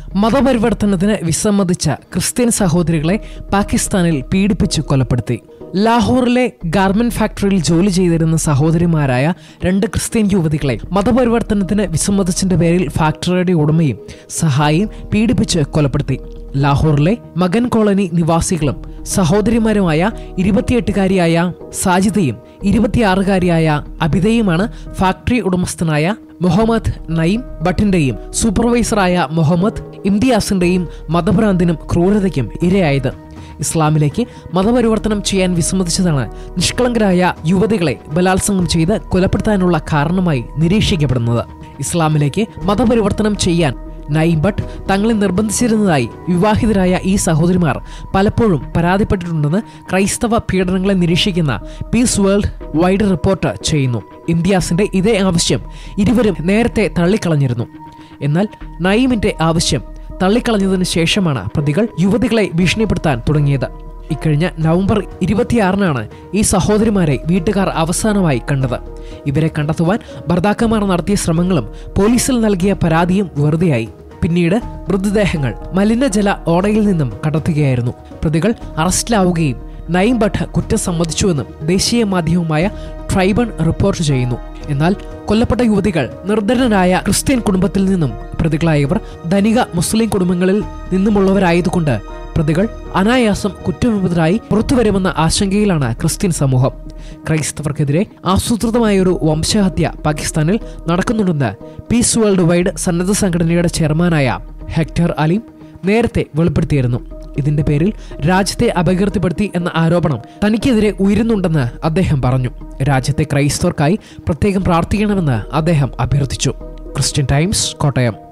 മതപരിവർത്തനത്തിന് വിസമ്മതിച്ച ക്രിസ്ത്യൻ സഹോദരികളെ പാകിസ്ഥാനിൽ പീഡിപ്പിച്ച് കൊലപ്പെടുത്തി ലാഹോറിലെ ഗാർമെന്റ് ഫാക്ടറിയിൽ ജോലി ചെയ്തിരുന്ന സഹോദരിമാരായ രണ്ട് ക്രിസ്ത്യൻ യുവതികളെ മതപരിവർത്തനത്തിന് വിസമ്മതിച്ചതിന്റെ പേരിൽ ഫാക്ടറിയുടെ ഉടമയും സഹായിയും പീഡിപ്പിച്ച് കൊലപ്പെടുത്തി ലാഹോറിലെ മകൻ കോളനി നിവാസികളും സഹോദരിമാരുമായ ഇരുപത്തിയെട്ടുകാരിയായ സാജിദയും ഇരുപത്തിയാറുകാരിയായ അബിതയുമാണ് ഫാക്ടറി ഉടമസ്ഥനായ മുഹമ്മദ് നയിം ഭട്ടിന്റെയും സൂപ്പർവൈസറായ മുഹമ്മദ് ഇംതിയാസിന്റെയും മതഭ്രാന്തിനും ക്രൂരതയ്ക്കും ഇരയായത് ഇസ്ലാമിലേക്ക് മതപരിവർത്തനം ചെയ്യാൻ വിസമ്മതിച്ചതാണ് നിഷ്കളങ്കരായ യുവതികളെ ബലാത്സംഗം ചെയ്ത് കൊലപ്പെടുത്താനുള്ള കാരണമായി നിരീക്ഷിക്കപ്പെടുന്നത് ഇസ്ലാമിലേക്ക് മതപരിവർത്തനം ചെയ്യാൻ നയിം ഭട്ട് തങ്ങളെ നിർബന്ധിച്ചിരുന്നതായി വിവാഹിതരായ ഈ സഹോദരിമാർ പലപ്പോഴും പരാതിപ്പെട്ടിട്ടുണ്ടെന്ന് ക്രൈസ്തവ പീഡനങ്ങളെ നിരീക്ഷിക്കുന്ന പീസ് വേൾഡ് വൈഡ് റിപ്പോർട്ട് ചെയ്യുന്നു ഇംതിയാസിന്റെ ഇതേ ആവശ്യം ഇരുവരും നേരത്തെ തള്ളിക്കളഞ്ഞിരുന്നു എന്നാൽ നയിമിന്റെ ആവശ്യം തള്ളിക്കളഞ്ഞതിന് ശേഷമാണ് പ്രതികൾ യുവതികളെ ഭീഷണിപ്പെടുത്താൻ തുടങ്ങിയത് ഇക്കഴിഞ്ഞ നവംബർ ഇരുപത്തിയാറിനാണ് ഈ സഹോദരിമാരെ വീട്ടുകാർ അവസാനമായി കണ്ടത് ഇവരെ കണ്ടെത്തുവാൻ ഭർത്താക്കന്മാർ നടത്തിയ ശ്രമങ്ങളും പോലീസിൽ നൽകിയ പരാതിയും വെറുതെയായി പിന്നീട് മൃതദേഹങ്ങൾ മലിനജല ഓടയിൽ നിന്നും കണ്ടെത്തുകയായിരുന്നു പ്രതികൾ അറസ്റ്റിലാവുകയും നയിം ഭട്ട് കുറ്റം സമ്മതിച്ചുവെന്നും ദേശീയ മാധ്യമമായ ട്രൈബൺ റിപ്പോർട്ട് ചെയ്യുന്നു എന്നാൽ കൊല്ലപ്പെട്ട യുവതികൾ നിർധനരായ ക്രിസ്ത്യൻ കുടുംബത്തിൽ നിന്നും പ്രതികളായവർ ധനിക മുസ്ലിം കുടുംബങ്ങളിൽ നിന്നുമുള്ളവരായതുകൊണ്ട് പ്രതികൾ അനായാസം കുറ്റവിമുക്തരായി പുറത്തുവരുമെന്ന ആശങ്കയിലാണ് ക്രിസ്ത്യൻ സമൂഹം ക്രൈസ്തവർക്കെതിരെ ആസൂത്രിതമായൊരു വംശഹത്യ പാകിസ്ഥാനിൽ നടക്കുന്നുണ്ടെന്ന് പീസ് വേൾഡ് വൈഡ് സന്നദ്ധ സംഘടനയുടെ ചെയർമാനായ ഹെക്ടർ അലീം നേരത്തെ വെളിപ്പെടുത്തിയിരുന്നു ഇതിന്റെ പേരിൽ രാജ്യത്തെ അപകീർത്തിപ്പെടുത്തി എന്ന ആരോപണം തനിക്കെതിരെ ഉയരുന്നുണ്ടെന്ന് അദ്ദേഹം പറഞ്ഞു രാജ്യത്തെ ക്രൈസ്തവർക്കായി പ്രത്യേകം പ്രാർത്ഥിക്കണമെന്ന് അദ്ദേഹം അഭ്യർത്ഥിച്ചു ക്രിസ്ത്യൻ ടൈംസ് കോട്ടയം